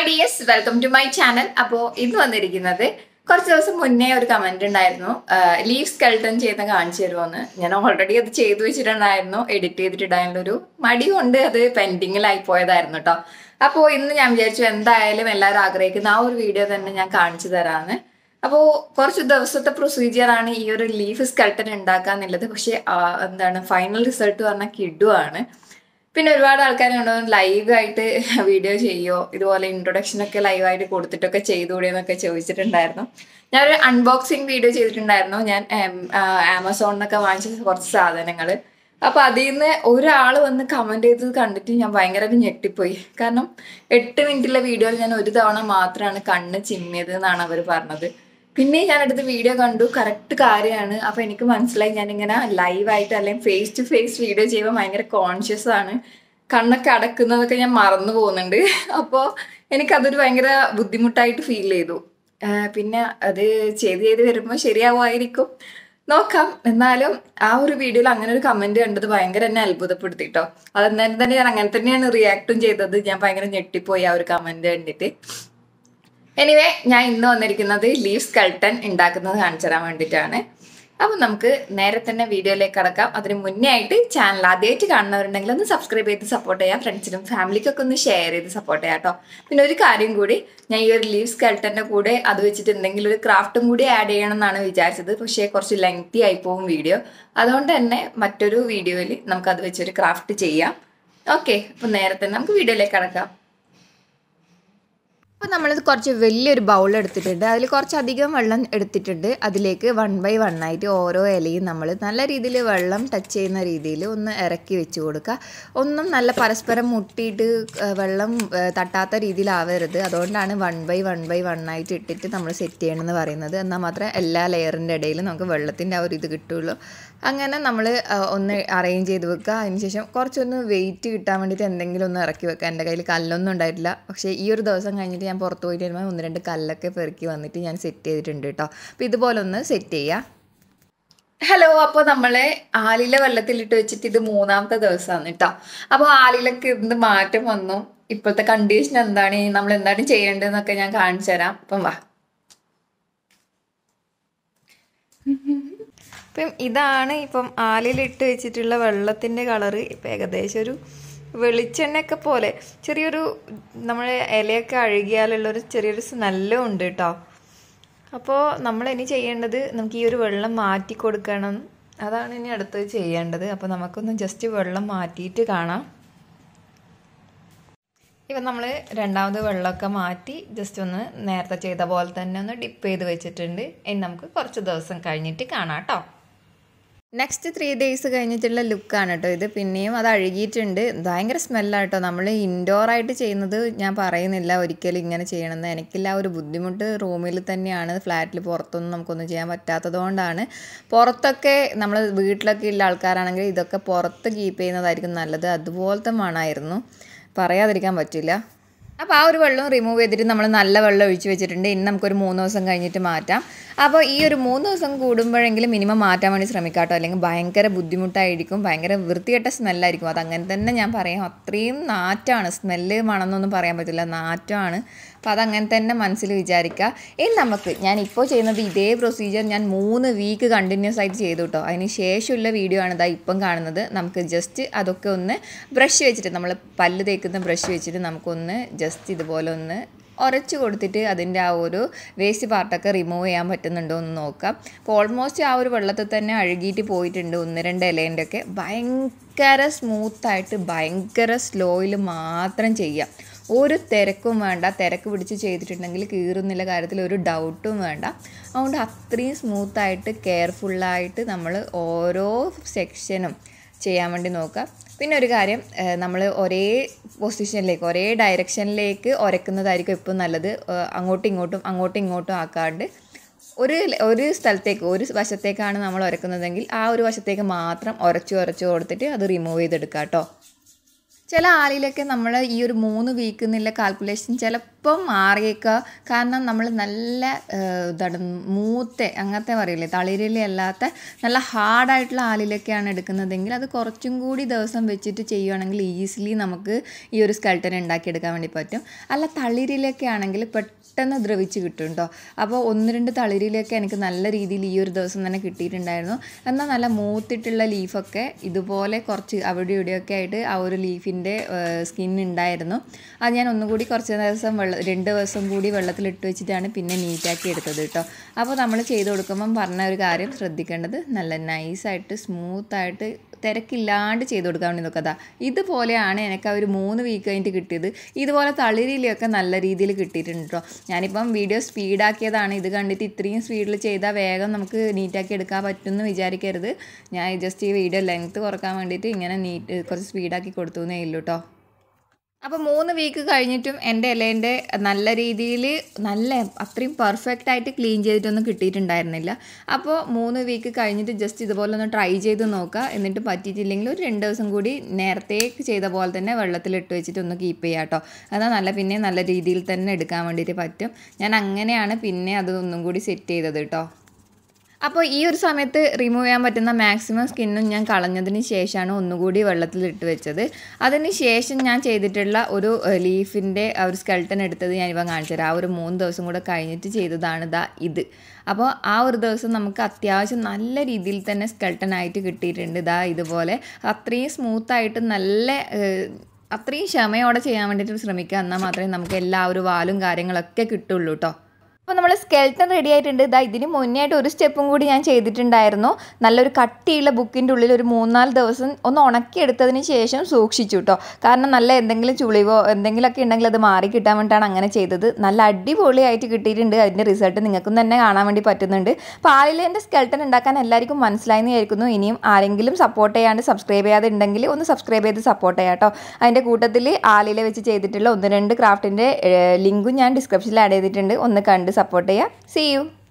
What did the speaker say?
dears welcome to my channel അപ്പോൾ ഇന്ന് വന്നിരിക്കുന്നത് കുറച്ച് ദിവസം മുന്നേ ഒരു കമന്റ് ഉണ്ടായിരുന്നു ലീവ് സ്കെൽട്ടൺ ചെയ്യുന്ന കാണിച്ചു തരുമോന്ന് ഞാൻ ഓൾറെഡി അത് ചെയ്തു വെച്ചിട്ടുണ്ടായിരുന്നു എഡിറ്റ് ചെയ്തിട്ടിടാനുള്ള ഒരു മടി കൊണ്ട് അത് പെൻഡിങ്ങിലായി പോയതായിരുന്നു കേട്ടോ അപ്പോൾ ഇന്ന് ഞാൻ വിചാരിച്ചു എന്തായാലും എല്ലാവരും ആഗ്രഹിക്കുന്ന ആ ഒരു വീഡിയോ തന്നെ ഞാൻ കാണിച്ചു തരാമെന്ന് അപ്പോൾ കുറച്ച് ദിവസത്തെ പ്രൊസീജിയറാണ് ഈ ഒരു ലീഫ് സ്കെൽട്ടൺ ഉണ്ടാക്കാന്നുള്ളത് പക്ഷേ ആ, എന്താണ് ഫൈനൽ റിസൾട്ട് പറഞ്ഞാൽ കിഡുവാണ് പിന്നെ ഒരുപാട് ആൾക്കാരുണ്ടോ ലൈവായിട്ട് വീഡിയോ ചെയ്യോ ഇതുപോലെ ഇൻട്രൊഡക്ഷൻ ഒക്കെ ലൈവായിട്ട് കൊടുത്തിട്ടൊക്കെ ചെയ്തുകൂടെ എന്നൊക്കെ ചോദിച്ചിട്ടുണ്ടായിരുന്നു ഞാനൊരു അൺബോക്സിങ് വീഡിയോ ചെയ്തിട്ടുണ്ടായിരുന്നു ഞാൻ ആമസോണിനൊക്കെ വാങ്ങിച്ച കുറച്ച് സാധനങ്ങൾ അപ്പൊ അതിൽ നിന്ന് ഒരാൾ വന്ന് കമന്റ് ചെയ്തത് കണ്ടിട്ട് ഞാൻ ഭയങ്കരമായിട്ട് ഞെട്ടിപ്പോയി കാരണം എട്ട് മിനിറ്റിലെ വീഡിയോയിൽ ഞാൻ ഒരു തവണ മാത്രമാണ് കണ്ണ് ചിമ്മിയത് എന്നാണ് അവർ പറഞ്ഞത് പിന്നെ ഞാൻ എടുത്ത് വീഡിയോ കണ്ടു കറക്റ്റ് കാര്യമാണ് അപ്പൊ എനിക്ക് മനസ്സിലായി ഞാൻ ഇങ്ങനെ ലൈവായിട്ട് അല്ലെങ്കിൽ ഫേസ് ടു ഫേസ് വീഡിയോ ചെയ്യുമ്പോൾ ഭയങ്കര കോൺഷ്യസ് ആണ് കണ്ണൊക്കെ അടക്കുന്നതൊക്കെ ഞാൻ മറന്നു പോകുന്നുണ്ട് അപ്പോൾ എനിക്കതൊരു ഭയങ്കര ബുദ്ധിമുട്ടായിട്ട് ഫീൽ ചെയ്തു ആ, പിന്നെ അത് ചെയ്ത് ചെയ്ത് വരുമ്പോൾ ശരിയാവുമായിരിക്കും നോക്കാം എന്നാലും ആ ഒരു വീഡിയോയിൽ അങ്ങനെ ഒരു കമന്റ് കണ്ടത് ഭയങ്കര എന്നെ അത്ഭുതപ്പെടുത്തി കേട്ടോ അതെന്നാലും തന്നെ ഞാൻ അങ്ങനെ തന്നെയാണ് റിയാക്റ്റും ചെയ്തത് ഞാൻ ഭയങ്കര ഞെട്ടിപ്പോയി ആ ഒരു കമന്റ് കണ്ടിട്ട് എനിവേ ഞാൻ ഇന്ന് വന്നിരിക്കുന്നത് ലീവ് സ്കൾട്ടൺ ഉണ്ടാക്കുന്നത് കാണിച്ചു തരാൻ വേണ്ടിയിട്ടാണ് അപ്പം നമുക്ക് നേരെ തന്നെ വീഡിയോയിലേക്ക് കടക്കാം അതിന് മുന്നേ ആയിട്ട് ചാനൽ ആദ്യമായിട്ട് കാണുന്നവരുണ്ടെങ്കിൽ ഒന്ന് സബ്സ്ക്രൈബ് ചെയ്ത് സപ്പോർട്ട് ചെയ്യാം ഫ്രണ്ട്സിനും ഫാമിലിക്കൊക്കെ ഒന്ന് ഷെയർ ചെയ്ത് സപ്പോർട്ട് ചെയ്യാം കേട്ടോ പിന്നെ ഒരു കാര്യം കൂടി ഞാൻ ഈ ഒരു ലീവ് സ്കൾട്ടൻ്റെ കൂടെ അത് വെച്ചിട്ട് എന്തെങ്കിലും ഒരു ക്രാഫ്റ്റും കൂടി ആഡ് ചെയ്യണം എന്നാണ് വിചാരിച്ചത് പക്ഷേ കുറച്ച് ലെങ്തി ആയി പോകും വീഡിയോ അതുകൊണ്ട് തന്നെ മറ്റൊരു വീഡിയോയിൽ നമുക്ക് അത് വെച്ചൊരു ക്രാഫ്റ്റ് ചെയ്യാം ഓക്കെ അപ്പം നേരെ തന്നെ നമുക്ക് വീഡിയോയിലേക്ക് കടക്കാം അപ്പോൾ നമ്മളിത് കുറച്ച് വലിയൊരു ബൗൾ എടുത്തിട്ടുണ്ട് അതിൽ കുറച്ചധികം വെള്ളം എടുത്തിട്ടുണ്ട് അതിലേക്ക് വൺ ബൈ വൺ ആയിട്ട് ഓരോ ഇലയും നമ്മൾ നല്ല രീതിയിൽ വെള്ളം ടച്ച് ചെയ്യുന്ന രീതിയിൽ ഒന്ന് ഇറക്കി വെച്ച് കൊടുക്കുക ഒന്നും നല്ല പരസ്പരം മുട്ടിയിട്ട് ആ, വെള്ളം ആ, തട്ടാത്ത രീതിയിലാവരുത് അതുകൊണ്ടാണ് one by one by one ആയിട്ട് ഇട്ടിട്ട് നമ്മൾ സെറ്റ് ചെയ്യണമെന്ന് പറയുന്നത് എന്നാൽ മാത്രമേ എല്ലാ ലെയറിൻ്റെ ഇടയിൽ നമുക്ക് വെള്ളത്തിൻ്റെ ആ ഒരു ഇത് കിട്ടുള്ളൂ അങ്ങനെ നമ്മൾ ഒന്ന് അറേഞ്ച് ചെയ്ത് വെക്കുക അതിനുശേഷം കുറച്ചൊന്ന് വെയിറ്റ് കിട്ടാൻ വേണ്ടിയിട്ട് എന്തെങ്കിലും ഒന്ന് ഇറക്കി വെക്കുക എൻ്റെ കയ്യിൽ കല്ലൊന്നും ഉണ്ടായിട്ടില്ല പക്ഷേ ഈ ഒരു ദിവസം കഴിഞ്ഞിട്ട് ഞാൻ പുറത്ത് പോയിട്ട് വരുമ്പോൾ ഒന്ന് രണ്ട് കല്ലൊക്കെ പെറുക്കി വന്നിട്ട് ഞാൻ സെറ്റ് ചെയ്തിട്ടുണ്ട് കേട്ടോ അപ്പോൾ ഇതുപോലെ ഒന്ന് സെറ്റ് ചെയ്യുക ഹലോ അപ്പോൾ നമ്മൾ ആലില വെള്ളത്തിലിട്ട് വെച്ചിട്ട് ഇത് മൂന്നാമത്തെ ദിവസമാണ് കേട്ടോ അപ്പോൾ ആലിലൊക്കെ എന്ത് മാറ്റം വന്നു ഇപ്പോഴത്തെ കണ്ടീഷൻ എന്താണ് ഇനി നമ്മൾ എന്താണ് ചെയ്യേണ്ടതെന്നൊക്കെ ഞാൻ കാണിച്ചു തരാം അപ്പം വാ ഇപ്പം ഇതാണ് ഇപ്പം ആലിലിട്ട് വെച്ചിട്ടുള്ള വെള്ളത്തിൻ്റെ കളറ് ഇപ്പം ഏകദേശം ഒരു വെളിച്ചെണ്ണയൊക്കെ പോലെ ചെറിയൊരു നമ്മൾ ഇലയൊക്കെ അഴുകിയാലുള്ളൊരു ചെറിയൊരു സ്മെല്ലും ഉണ്ട് കേട്ടോ അപ്പോൾ നമ്മൾ ഇനി ചെയ്യേണ്ടത് നമുക്ക് ഈ ഒരു വെള്ളം മാറ്റി കൊടുക്കണം അതാണ് ഇനി അടുത്തത് ചെയ്യേണ്ടത് അപ്പോൾ നമുക്കൊന്ന് ജസ്റ്റ് വെള്ളം മാറ്റിയിട്ട് കാണാം ഇപ്പം നമ്മൾ രണ്ടാമത് വെള്ളമൊക്കെ മാറ്റി ജസ്റ്റ് ഒന്ന് നേരത്തെ ചെയ്ത പോലെ തന്നെ ഒന്ന് ഡിപ്പ് ചെയ്ത് വെച്ചിട്ടുണ്ട് ഇനി നമുക്ക് കുറച്ച് ദിവസം കഴിഞ്ഞിട്ട് കാണാം കേട്ടോ നെക്സ്റ്റ് ത്രീ ഡേയ്സ് കഴിഞ്ഞിട്ടുള്ള ലുക്കാണ് കേട്ടോ ഇത് പിന്നെയും അത് അഴുകിയിട്ടുണ്ട് ഭയങ്കര സ്മെല്ലാണ് കേട്ടോ നമ്മൾ ഇൻഡോർ ആയിട്ട് ചെയ്യുന്നത് ഞാൻ പറയുന്നില്ല ഒരിക്കലും ഇങ്ങനെ ചെയ്യണമെന്ന് എനിക്കില്ല ആ ഒരു ബുദ്ധിമുട്ട് റൂമിൽ തന്നെയാണ് ഫ്ലാറ്റിൽ പുറത്തൊന്നും നമുക്കൊന്നും ചെയ്യാൻ പറ്റാത്തത് കൊണ്ടാണ് പുറത്തൊക്കെ നമ്മൾ വീട്ടിലൊക്കെ ഉള്ള ആൾക്കാരാണെങ്കിൽ ഇതൊക്കെ പുറത്ത് കീപ്പ് ചെയ്യുന്നതായിരിക്കും നല്ലത് അതുപോലത്തെ മണമായിരുന്നു പറയാതിരിക്കാൻ പറ്റില്ല അപ്പോൾ ആ ഒരു വെള്ളം റിമൂവ് ചെയ്തിട്ട് നമ്മൾ നല്ല വെള്ളം ഒഴിച്ച് വെച്ചിട്ടുണ്ട് ഇനി നമുക്കൊരു മൂന്ന് ദിവസം കഴിഞ്ഞിട്ട് മാറ്റാം അപ്പോൾ ഈ ഒരു മൂന്ന് ദിവസം കൂടുമ്പോഴെങ്കിലും മിനിമം മാറ്റാൻ വേണ്ടി ശ്രമിക്കാം കേട്ടോ അല്ലെങ്കിൽ ഭയങ്കര ബുദ്ധിമുട്ടായിരിക്കും ഭയങ്കര വൃത്തികെട്ട സ്മെല്ലായിരിക്കും അത് അങ്ങനെ തന്നെ ഞാൻ പറയാം അത്രയും നാറ്റാണ് സ്മെല്ല് മണമെന്നൊന്നും പറയാൻ പറ്റില്ല നാറ്റമാണ് അപ്പോൾ അതങ്ങനെ തന്നെ മനസ്സിൽ വിചാരിക്കുക ഇനി നമുക്ക് ഞാൻ ഇപ്പോൾ ചെയ്യുന്നത് ഇതേ പ്രൊസീജിയർ ഞാൻ മൂന്ന് വീക്ക് കണ്ടിന്യൂസ് ആയിട്ട് ചെയ്തു കേട്ടോ അതിന് ശേഷമുള്ള വീഡിയോ ആണ് ഇതാ ഇപ്പം കാണുന്നത് നമുക്ക് ജസ്റ്റ് അതൊക്കെ ഒന്ന് ബ്രഷ് വെച്ചിട്ട് നമ്മൾ പല്ല് തേക്കുന്ന ബ്രഷ് വെച്ചിട്ട് നമുക്കൊന്ന് ജസ്റ്റ് ഇതുപോലെ ഒന്ന് ഉരച്ച് കൊടുത്തിട്ട് അതിൻ്റെ ആ ഒരു വേസ്റ്റ് പാർട്ടൊക്കെ റിമൂവ് ചെയ്യാൻ പറ്റുന്നുണ്ടോ എന്ന് നോക്കാം അപ്പോൾ ഓൾമോസ്റ്റ് ആ ഒരു വെള്ളത്തിൽ തന്നെ അഴുകിയിട്ട് പോയിട്ടുണ്ട് ഒന്ന് രണ്ട് ഇലേൻ്റെ ഒക്കെ ഭയങ്കര സ്മൂത്തായിട്ട് ഭയങ്കര സ്ലോയിൽ മാത്രം ചെയ്യാം ഒരു തിരക്കും വേണ്ട തിരക്ക് പിടിച്ച് ചെയ്തിട്ടുണ്ടെങ്കിൽ കീറുന്നില്ല കാര്യത്തിൽ ഒരു ഡൗട്ടും വേണ്ട അതുകൊണ്ട് അത്രയും സ്മൂത്തായിട്ട് കെയർഫുള്ളായിട്ട് നമ്മൾ ഓരോ സെക്ഷനും ചെയ്യാൻ വേണ്ടി നോക്കുക പിന്നെ ഒരു കാര്യം നമ്മൾ ഒരേ പൊസിഷനിലേക്ക് ഒരേ ഡയറക്ഷനിലേക്ക് ഉരക്കുന്നതായിരിക്കും എപ്പോഴും നല്ലത് ഏഹ് അങ്ങോട്ടും ഇങ്ങോട്ടും അങ്ങോട്ടും ഇങ്ങോട്ടും ആക്കാണ്ട് ഒരു ഒരു സ്ഥലത്തേക്ക് ഒരു വശത്തേക്കാണ് നമ്മൾ ഉരക്കുന്നതെങ്കിൽ ആ ഒരു വശത്തേക്ക് മാത്രം ഉരച്ച് ഉരച്ച് കൊടുത്തിട്ട് അത് റിമൂവ് ചെയ്തെടുക്കുക കേട്ടോ ചില ആളിലൊക്കെ നമ്മൾ ഈ ഒരു മൂന്ന് വീക്ക് എന്നുള്ള കാൽക്കുലേഷൻ ചിലപ്പം മാറിയേക്കുക കാരണം നമ്മൾ നല്ല ഏഹ്, ഇതാണ് മൂത്ത അങ്ങനത്തെ പറയില്ലേ തളിരില അല്ലാത്ത നല്ല ഹാർഡായിട്ടുള്ള ആലിലൊക്കെയാണ് എടുക്കുന്നതെങ്കിൽ അത് കുറച്ചും കൂടി ദിവസം വെച്ചിട്ട് ചെയ്യുവാണെങ്കിൽ ഈസിലി നമുക്ക് ഈ ഒരു സ്കെൽട്ടൻ ഉണ്ടാക്കിയെടുക്കാൻ വേണ്ടി പറ്റും അല്ല തളിരിലൊക്കെ ആണെങ്കിൽ പെട്ടെന്ന് ദ്രവിച്ച് കിട്ടും കേട്ടോ അപ്പോൾ ഒന്ന് രണ്ട് തളിരിലൊക്കെ എനിക്ക് നല്ല രീതിയിൽ ഈ ഒരു ദിവസം തന്നെ കിട്ടിയിട്ടുണ്ടായിരുന്നു എന്നാൽ നല്ല മൂത്തിട്ടുള്ള ലീഫൊക്കെ ഇതുപോലെ കുറച്ച് അവിടെ ഇവിടെയൊക്കെ ആയിട്ട് ആ ഒരു ലീഫിൻ്റെ സ്കിൻ ഉണ്ടായിരുന്നു അത് ഞാൻ ഒന്നുകൂടി കുറച്ച് ദിവസം വെള്ള രണ്ട് ദിവസം കൂടി വെള്ളത്തിലിട്ട് വെച്ചിട്ടാണ് പിന്നെ നീറ്റാക്കി എടുത്തത് കേട്ടോ അപ്പോൾ നമ്മൾ ചെയ്ത് കൊടുക്കുമ്പം പറഞ്ഞ ഒരു കാര്യം ശ്രദ്ധിക്കേണ്ടത് നല്ല നൈസായിട്ട് സ്മൂത്തായിട്ട് തിരക്കില്ലാണ്ട് ചെയ്ത് കൊടുക്കാൻ വേണ്ടി നോക്കുക ഇതുപോലെയാണ് എനിക്ക് ആ ഒരു മൂന്ന് വീക്ക് കഴിഞ്ഞിട്ട് കിട്ടിയത് ഇതുപോലെ തളിരിലൊക്കെ നല്ല രീതിയിൽ കിട്ടിയിട്ടുണ്ട് കേട്ടോ ഞാനിപ്പം വീഡിയോ സ്പീഡാക്കിയതാണ് ഇത് കണ്ടിട്ട് ഇത്രയും സ്പീഡിൽ ചെയ്താൽ വേഗം നമുക്ക് നീറ്റാക്കി എടുക്കാൻ പറ്റുമെന്ന് വിചാരിക്കരുത് ഞാൻ ജസ്റ്റ് ഈ വീഡിയോ ലെങ്ത്ത് കുറക്കാൻ വേണ്ടിയിട്ട് ഇങ്ങനെ നീറ്റ് കുറച്ച് സ്പീഡാക്കി കൊടുത്തു എന്നേ ഉള്ളൂ കേട്ടോ അപ്പോൾ മൂന്ന് വീക്ക് കഴിഞ്ഞിട്ടും എൻ്റെ ഇലേൻ്റെ നല്ല രീതിയിൽ നല്ല അത്രയും പെർഫെക്റ്റ് ആയിട്ട് ക്ലീൻ ചെയ്തിട്ടൊന്നും കിട്ടിയിട്ടുണ്ടായിരുന്നില്ല അപ്പോൾ മൂന്ന് വീക്ക് കഴിഞ്ഞിട്ട് ജസ്റ്റ് ഇതുപോലെ ഒന്ന് ട്രൈ ചെയ്ത് നോക്കുക എന്നിട്ട് പറ്റിയിട്ടില്ലെങ്കിൽ ഒരു രണ്ട് ദിവസം കൂടി നേരത്തെ ചെയ്ത പോലെ തന്നെ വെള്ളത്തിലിട്ട് വെച്ചിട്ട് ഒന്ന് കീപ്പ് ചെയ്യുക കേട്ടോ എന്നാൽ നല്ല പിന്നെ നല്ല രീതിയിൽ തന്നെ എടുക്കാൻ വേണ്ടിയിട്ട് പറ്റും ഞാൻ അങ്ങനെയാണ് പിന്നെ അത് ഒന്നും കൂടി സെറ്റ് ചെയ്തത് കേട്ടോ അപ്പോൾ ഈ ഒരു സമയത്ത് റിമൂവ് ചെയ്യാൻ പറ്റുന്ന മാക്സിമം സ്കിന്നും ഞാൻ കളഞ്ഞതിന് ശേഷമാണ് ഒന്നുകൂടി വെള്ളത്തിലിട്ട് വെച്ചത് അതിന് ശേഷം ഞാൻ ചെയ്തിട്ടുള്ള ഒരു ലീഫിൻ്റെ ആ ഒരു സ്കെൽട്ടൻ എടുത്തത് ഞാനിപ്പോൾ കാണിച്ചു തരാം ആ ഒരു മൂന്ന് ദിവസം കൂടെ കഴിഞ്ഞിട്ട് ചെയ്തതാണ് ദാ ഇത് അപ്പോൾ ആ ഒരു ദിവസം നമുക്ക് അത്യാവശ്യം നല്ല രീതിയിൽ തന്നെ സ്കെൽട്ടൻ ആയിട്ട് കിട്ടിയിട്ടുണ്ട് ഇതാ ഇതുപോലെ അത്രയും സ്മൂത്തായിട്ട് നല്ല ഏഹ്, അത്രയും ക്ഷമയോടെ ചെയ്യാൻ വേണ്ടിയിട്ട് ശ്രമിക്കുക എന്നാൽ മാത്രമേ നമുക്ക് എല്ലാ ഒരു വാലും കാര്യങ്ങളൊക്കെ കിട്ടുള്ളൂ കേട്ടോ അപ്പോൾ നമ്മൾ സ്കെൽട്ടൺ റെഡി ആയിട്ടുണ്ട് ഇതാ ഇതിന് മുന്നേ ആയിട്ട് ഒരു സ്റ്റെപ്പും കൂടി ഞാൻ ചെയ്തിട്ടുണ്ടായിരുന്നു നല്ലൊരു കട്ടിയുള്ള ബുക്കിൻ്റെ ഉള്ളിൽ ഒരു മൂന്നാല് ദിവസം ഒന്ന് ഉണക്കിയെടുത്തതിന് ശേഷം സൂക്ഷിച്ചു കേട്ടോ കാരണം നല്ല എന്തെങ്കിലും ചുളിവോ എന്തെങ്കിലുമൊക്കെ ഉണ്ടെങ്കിൽ അത് മാറി കിട്ടാൻ വേണ്ടിയിട്ടാണ് അങ്ങനെ ചെയ്തത് നല്ല അടിപൊളിയായിട്ട് കിട്ടിയിട്ടുണ്ട് അതിൻ്റെ റിസൾട്ട് നിങ്ങൾക്കും തന്നെ കാണാൻ വേണ്ടി പറ്റുന്നുണ്ട് പാലിലേൻ്റെ സ്കെൽട്ടൺ ഉണ്ടാക്കാൻ എല്ലാവർക്കും മനസ്സിലായെന്ന് വിചാരിക്കുന്നു ഇനിയും ആരെങ്കിലും സപ്പോർട്ട് ചെയ്യാണ്ട് സബ്സ്ക്രൈബ് ചെയ്യാതെ ഉണ്ടെങ്കിൽ ഒന്ന് സബ്സ്ക്രൈബ് ചെയ്ത് സപ്പോർട്ട് ചെയ്യാം കേട്ടോ അതിൻ്റെ കൂട്ടത്തിൽ ആലില വെച്ച് ചെയ്തിട്ടുള്ള ഒന്ന് രണ്ട് ക്രാഫ്റ്റിൻ്റെ ലിങ്കും ഞാൻ ഡിസ്ക്രിപ്ഷനിൽ ആഡ് ചെയ്തിട്ടുണ്ട് ഒന്ന് കണ്ട് സപ്പോർട്ട് ചെയ്യുക സി യു